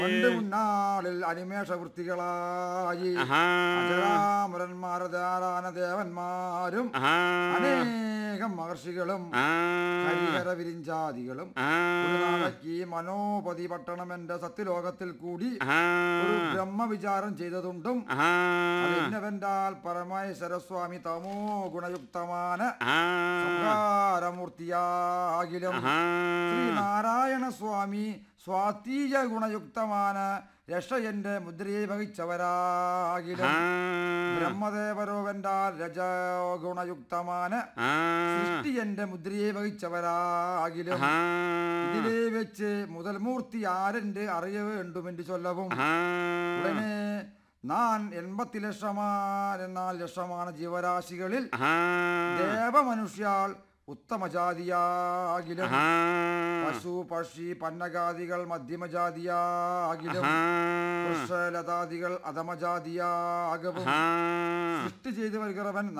പണ്ട് മുന്നാളിൽ അനിമേഷവൃത്തികളായി ആഹാ അജരാമരന്മാരധാരാന ദേവന്മാരും ആഹാ അനേകം മഹർഷികളും ആ ഹരിഹര വിരിഞ്ചാദികളും ആ ഒരു നാളേക്ക് മനോപതി പട്ടണം എന്റെ സത്യലോകത്തിൽ കൂടി ആ ഒരു ബ്രഹ്മവിചാരം ചെയ്തതുണ്ടും ആ അതിന്നവെന്റാൽ പരമേശ്വരസ്വാമി തമോ ഗുണയുക്തമാണ് ആ സംഹാരമൂർത്തിയാകിലും ആഹാ ശ്രീനാരായണ സ്വാമി സ്വാതീയ ഗുണയുക്തമാണ് രക്ഷ എന്റെ മുദ്രയെ വഹിച്ചവരാകിലും ആ ബ്രഹ്മദേവരോവെന്റാൽ രജ ഗുണയുക്തമാണ് ആ സൃഷ്ടി എന്റെ മുദ്രയെ വഹിച്ചവരാകിലും ആ ഇതിലെ വെച്ച് മുതൽ മൂർത്തി ആരെന്റെ അറിയ വേണ്ടുമെന്ന് ചൊല്ലവും ആ ഉടനെ നാൻ എൺപത്തി ലക്ഷമാണ് എന്നാൽ ലക്ഷമാണ് ജീവരാശികളിൽ ആ ദേവമനുഷ്യാൾ ഉത്തമജാതിയാകിലും ആ പശു പക്ഷി പന്നജാതികൾ മധ്യമജാതിയാകിലും വൃക്ഷലതാദികൾ അധമജാതിയാകവും ആ സൃഷ്ടി ചെയ്തു വരുகிறവൻ